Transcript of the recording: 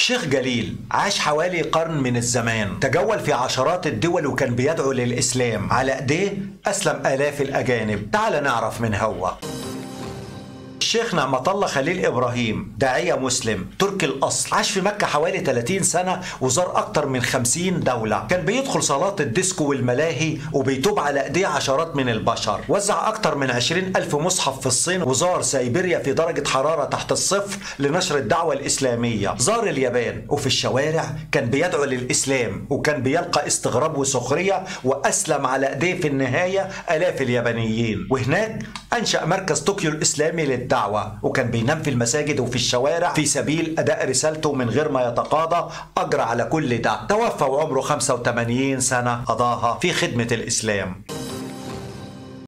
الشيخ جليل عاش حوالي قرن من الزمان تجول في عشرات الدول وكان بيدعو للإسلام على إيديه أسلم آلاف الأجانب تعال نعرف من هو الشيخ نعمة الله خليل إبراهيم داعية مسلم تركي الأصل عاش في مكة حوالي 30 سنة وزار أكتر من 50 دولة كان بيدخل صالات الديسكو والملاهي وبيتوب على إيديه عشرات من البشر وزع أكتر من 20 ألف مصحف في الصين وزار سيبيريا في درجة حرارة تحت الصفر لنشر الدعوة الإسلامية زار اليابان وفي الشوارع كان بيدعو للإسلام وكان بيلقى استغراب وسخرية وأسلم على إيديه في النهاية آلاف اليابانيين وهناك أنشأ مركز طوكيو الإسلامي للدعوة وكان بينام في المساجد وفي الشوارع في سبيل أداء رسالته من غير ما يتقاضى أجر على كل ده توفى وعمره 85 سنة قضاها في خدمة الإسلام